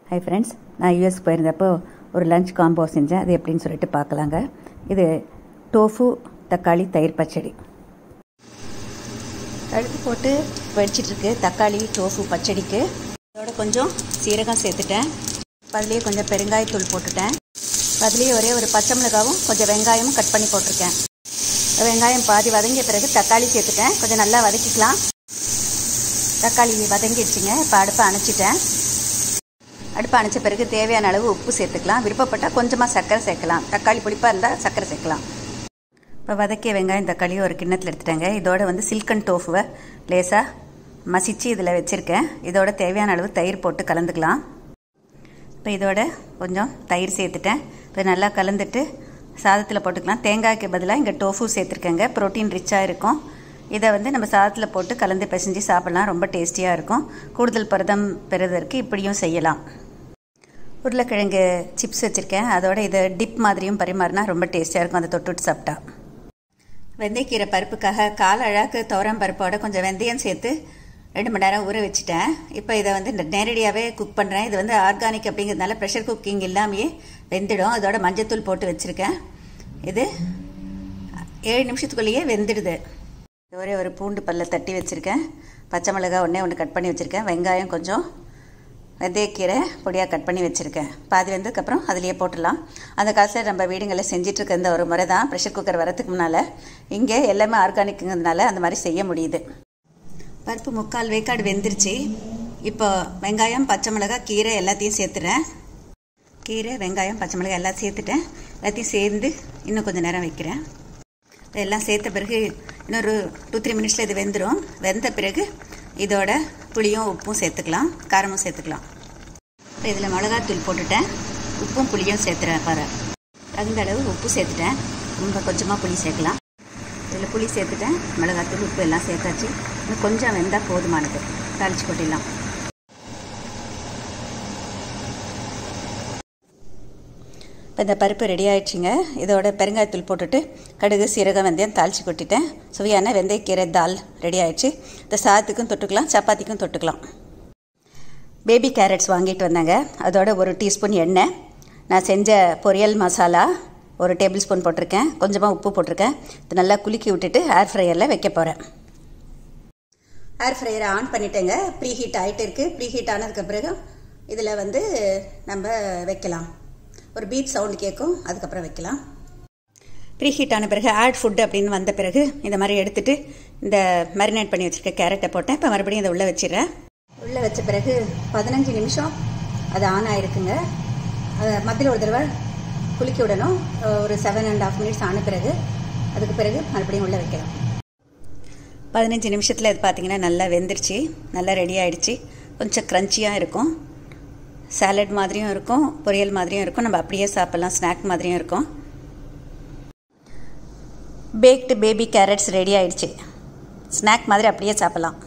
hi friends நான் US போயிருந்தப்போ ஒரு லஞ்ச் காம்போ செஞ்சேன் அது எப்படின்னு சொல்லிட்டு பார்க்கலாங்க இது டோஃபு தக்காளி தயிர் பச்சடி கழுத்து போட்டு வெடிச்சிட்ருக்கு தக்காளி டோஃபு பச்சடிக்கு இதோட கொஞ்சம் சீரகம் சேர்த்துட்டேன் அதுலேயே கொஞ்சம் பெருங்காயத்தூள் போட்டுட்டேன் அதுலேயே ஒரே ஒரு பச்சை மிளகாவும் கொஞ்சம் வெங்காயமும் கட் பண்ணி போட்டிருக்கேன் வெங்காயம் பாதி வதங்கிய பிறகு தக்காளி சேர்த்துட்டேன் கொஞ்சம் நல்லா வதக்கிக்கலாம் தக்காளி வதங்கிடுச்சுங்க இப்போ அடுப்பை அணைச்சிட்டேன் அடுப்பை அணைச்ச பிறகு தேவையான அளவு உப்பு சேர்த்துக்கலாம் விருப்பப்பட்டால் கொஞ்சமாக சர்க்கரை சேர்க்கலாம் தக்காளி புளிப்பாக இருந்தால் சர்க்கரை சேர்க்கலாம் இப்போ வதக்கிய வெங்காயம் தக்காளியும் ஒரு கிண்ணத்தில் எடுத்துட்டேங்க இதோட வந்து சில்கன் டோஃபுவை லேசாக மசிச்சு இதில் வச்சுருக்கேன் இதோட தேவையான அளவு தயிர் போட்டு கலந்துக்கலாம் இப்போ இதோட கொஞ்சம் தயிர் சேர்த்துட்டேன் இப்போ நல்லா கலந்துட்டு சாதத்தில் போட்டுக்கலாம் தேங்காய்க்கு பதிலாக இங்கே டோஃபு சேர்த்துருக்கேங்க ப்ரோட்டீன் ரிச்சாக இருக்கும் இதை வந்து நம்ம சாதத்தில் போட்டு கலந்து பிசைஞ்சு சாப்பிட்லாம் ரொம்ப டேஸ்டியாக இருக்கும் கூடுதல் பரதம் பெறுவதற்கு இப்படியும் செய்யலாம் உருளைக்கிழங்கு சிப்ஸ் வச்சுருக்கேன் அதோட இதை டிப் மாதிரியும் பரிமாறினா ரொம்ப டேஸ்டியாக இருக்கும் அதை தொட்டுட்டு சாப்பிட்டா வெந்தயக்கீரை பருப்புக்காக கால் அழகு துவரம் பருப்போட கொஞ்சம் வெந்தயம் சேர்த்து ரெண்டு மணி நேரம் ஊற வச்சுட்டேன் இப்போ இதை வந்து நேரடியாகவே குக் பண்ணுறேன் இது வந்து ஆர்கானிக் அப்படிங்கிறதுனால ப்ரெஷர் குக்கிங் இல்லாமையே வெந்துடும் அதோட மஞ்சத்தூள் போட்டு வச்சுருக்கேன் இது ஏழு நிமிஷத்துக்குள்ளேயே வெந்துடுது ஒரே ஒரு பூண்டு பல்ல தட்டி வச்சுருக்கேன் பச்சை மிளகாய் ஒன்றே ஒன்று கட் பண்ணி வச்சுருக்கேன் வெங்காயம் கொஞ்சம் வெந்தயக்கீரை பொடியாக கட் பண்ணி வச்சுருக்கேன் பாதி வெந்ததுக்கப்புறம் அதிலேயே போட்டுடலாம் அந்த காலத்தில் நம்ம வீடுங்களில் செஞ்சிட்ருக்க இந்த ஒரு முறை தான் ப்ரெஷர் குக்கர் வரதுக்கு முன்னால் இங்கே எல்லாமே ஆர்கானிக்குங்கிறதுனால அந்த மாதிரி செய்ய முடியுது பருப்பு முக்கால் வேக்காடு வெந்துருச்சு இப்போ வெங்காயம் பச்சை மிளகாய் கீரை எல்லாத்தையும் சேர்த்துறேன் கீரை வெங்காயம் பச்சை மிளகாய் எல்லாம் சேர்த்துட்டேன் எல்லாத்தையும் சேர்ந்து இன்னும் கொஞ்சம் நேரம் வைக்கிறேன் எல்லாம் சேர்த்த பிறகு இன்னொரு டூ த்ரீ மினிட்ஸில் இது வெந்துடும் வெந்த பிறகு இதோட புளியும் உப்பும் சேர்த்துக்கலாம் காரமும் சேர்த்துக்கலாம் இப்போ இதில் மிளகாத்தூள் போட்டுட்டேன் உப்பும் புளியும் சேர்த்துறேன் பாரு தகுந்த அளவு உப்பு சேர்த்துட்டேன் ரொம்ப கொஞ்சமாக புளி சேர்க்கலாம் இதில் புளி சேர்த்துட்டேன் மிளகாத்தூள் உப்பு எல்லாம் சேர்த்தாச்சு இன்னும் கொஞ்சம் வெந்தால் போதுமானது தாளிச்சு கொட்டிடலாம் இப்போ இந்த பருப்பு ரெடி ஆயிடுச்சுங்க இதோட பெருங்காயத்தூள் போட்டுட்டு கடுகு சீரகம் வெந்தயம் தாளித்து கொட்டிட்டேன் சுவையான வெந்தயக்கீரை தால் ரெடி ஆயிடுச்சு இந்த சாதத்துக்கும் தொட்டுக்கலாம் சப்பாத்திக்கும் தொட்டுக்கலாம் பேபி கேரட்ஸ் வாங்கிட்டு வந்தாங்க அதோட ஒரு டீஸ்பூன் எண்ணெய் நான் செஞ்ச பொரியல் மசாலா ஒரு டேபிள் ஸ்பூன் போட்டிருக்கேன் கொஞ்சமாக உப்பு போட்டிருக்கேன் இது நல்லா குலுக்கி விட்டுட்டு ஏர் ஃப்ரையரில் வைக்க போகிறேன் ஏர் ஃப்ரையரை ஆன் பண்ணிட்டேங்க ப்ரீ ஹீட் ஆகிட்டு இருக்குது ப்ரீ ஹீட் ஆனதுக்கு பிறகு இதில் வந்து நம்ம வைக்கலாம் ஒரு பீட் சவுண்டு கேட்கும் அதுக்கப்புறம் வைக்கலாம் ப்ரீ ஹீட் ஆன பிறகு ஆட் ஃபுட் அப்படின்னு வந்த பிறகு இந்த மாதிரி எடுத்துகிட்டு இந்த மேரினேட் பண்ணி வச்சுருக்க கேரட்டை போட்டேன் இப்போ மறுபடியும் இதை உள்ளே வச்சிடறேன் உள்ளே வச்ச பிறகு பதினஞ்சு நிமிஷம் அது ஆன் ஆகிருக்குங்க மத்தியில் ஒரு தடவை குலுக்கி விடணும் ஒரு செவன் அண்ட் ஆஃப் மினிட்ஸ் ஆன பிறகு அதுக்கு பிறகு மறுபடியும் உள்ளே வைக்கலாம் பதினஞ்சு நிமிஷத்தில் இது பார்த்தீங்கன்னா நல்லா வெந்துருச்சு நல்லா ரெடி ஆகிடுச்சு கொஞ்சம் க்ரன்ச்சியாக இருக்கும் சாலட் மாதிரியும் இருக்கும் பொரியல் மாதிரியும் இருக்கும் நம்ம அப்படியே சாப்பிட்லாம் ஸ்நாக் மாதிரியும் இருக்கும் பேக்டு பேபி கேரட்ஸ் ரெடி ஆயிடுச்சு ஸ்நாக் மாதிரி அப்படியே சாப்பிட்லாம்